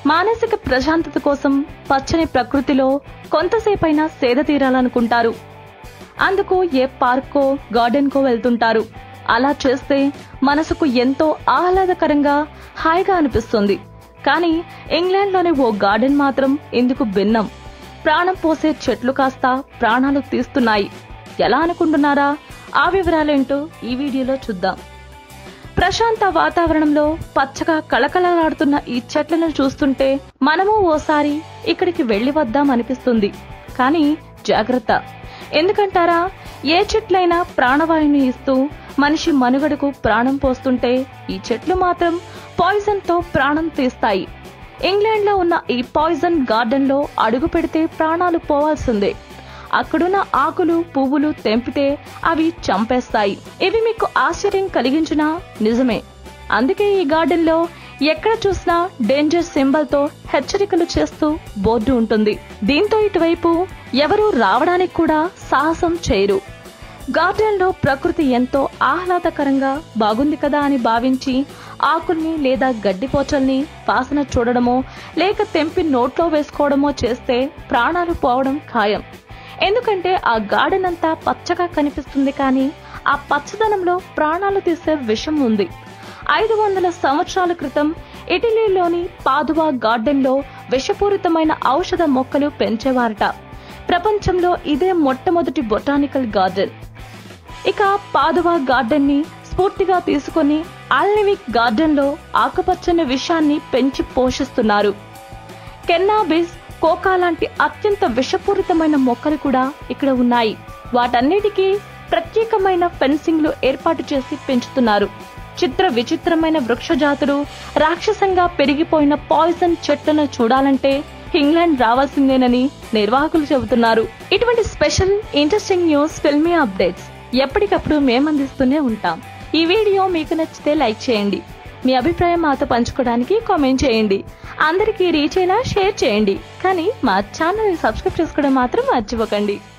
మానసిక ప్రశాంతత కోసం పచ్చని ప్రకృతిలో కొంతసేపైనా సేద తీరాలనుకుంటారు అందుకు ఏ పార్క్కో గార్డెన్కో వెళ్తుంటారు అలా చేస్తే మనసుకు ఎంతో ఆహ్లాదకరంగా హాయిగా అనిపిస్తుంది కానీ ఇంగ్లాండ్లోని ఓ గార్డెన్ మాత్రం ఇందుకు భిన్నం ప్రాణం పోసే చెట్లు కాస్త ప్రాణాలు తీస్తున్నాయి ఎలా అనుకుంటున్నారా ఆ వివరాలేంటో ఈ వీడియోలో చూద్దాం ప్రశాంత వాతావరణంలో పచ్చగా కళకళలాడుతున్న ఈ చెట్లను చూస్తుంటే మనము ఓసారి ఇక్కడికి వెళ్లి వద్దాం అనిపిస్తుంది కానీ జాగ్రత్త ఎందుకంటారా ఏ చెట్లైనా ప్రాణవాయువుని ఇస్తూ మనిషి మనుగడకు ప్రాణం పోస్తుంటే ఈ చెట్లు మాత్రం పాయిజన్ తో ప్రాణం తీస్తాయి ఇంగ్లాండ్ లో ఉన్న ఈ పాయిజన్ గార్డెన్ లో అడుగు పెడితే ప్రాణాలు పోవాల్సిందే అక్కడున్న ఆకులు పువ్వులు తెంపితే అవి చంపేస్తాయి ఇవి మీకు ఆశ్చర్యం కలిగించినా నిజమే అందుకే ఈ గార్డెన్ లో ఎక్కడ చూసినా డేంజర్ సింబల్ తో హెచ్చరికలు చేస్తూ బోర్డు ఉంటుంది దీంతో ఇటువైపు ఎవరూ రావడానికి కూడా సాహసం చేయరు గార్డెన్ లో ప్రకృతి ఎంతో ఆహ్లాదకరంగా బాగుంది కదా అని భావించి ఆకుల్ని లేదా గడ్డిపోచల్ని వాసన చూడడమో లేక తెంపి నోట్లో వేసుకోవడమో చేస్తే ప్రాణాలు పోవడం ఖాయం ఎందుకంటే ఆ గార్డెన్ అంతా పచ్చగా కనిపిస్తుంది కానీ ఆ పచ్చదనంలో ప్రాణాలు తీసే విషం ఉంది ఐదు వందల సంవత్సరాల క్రితం ఇటలీలోని పాదువా గార్డెన్ లో విషపూరితమైన ఔషధ మొక్కలు పెంచేవారట ప్రపంచంలో ఇదే మొట్టమొదటి బొటానికల్ గార్డెన్ ఇక పాదువా గార్డెన్ ని స్ఫూర్తిగా తీసుకొని ఆల్నివిక్ గార్డెన్ లో ఆకుపచ్చని విషాన్ని పెంచి పోషిస్తున్నారు కెన్నాబిస్ కోకా లాంటి అత్యంత విషపూరితమైన మొక్కలు కూడా ఇక్కడ ఉన్నాయి వాటన్నిటికీ ప్రత్యేకమైన ఫెన్సింగ్లు ఏర్పాటు చేసి పెంచుతున్నారు చిత్ర విచిత్రమైన వృక్ష జాతులు రాక్షసంగా పెరిగిపోయిన పాయిజన్ చెట్లను చూడాలంటే ఇంగ్లాండ్ రావాల్సిందేనని నిర్వాహకులు చెబుతున్నారు ఇటువంటి special interesting news filmy updates ఎప్పటికప్పుడు మేము అందిస్తూనే ఉంటాం ఈ వీడియో మీకు నచ్చితే లైక్ చేయండి మీ అభిప్రాయం మాతో పంచుకోవడానికి కామెంట్ చేయండి అందరికీ రీచ్ అయ్యేలా షేర్ చేయండి కానీ మా ఛానల్ని సబ్స్క్రైబ్ చేసుకోవడం మాత్రం మర్చిపోకండి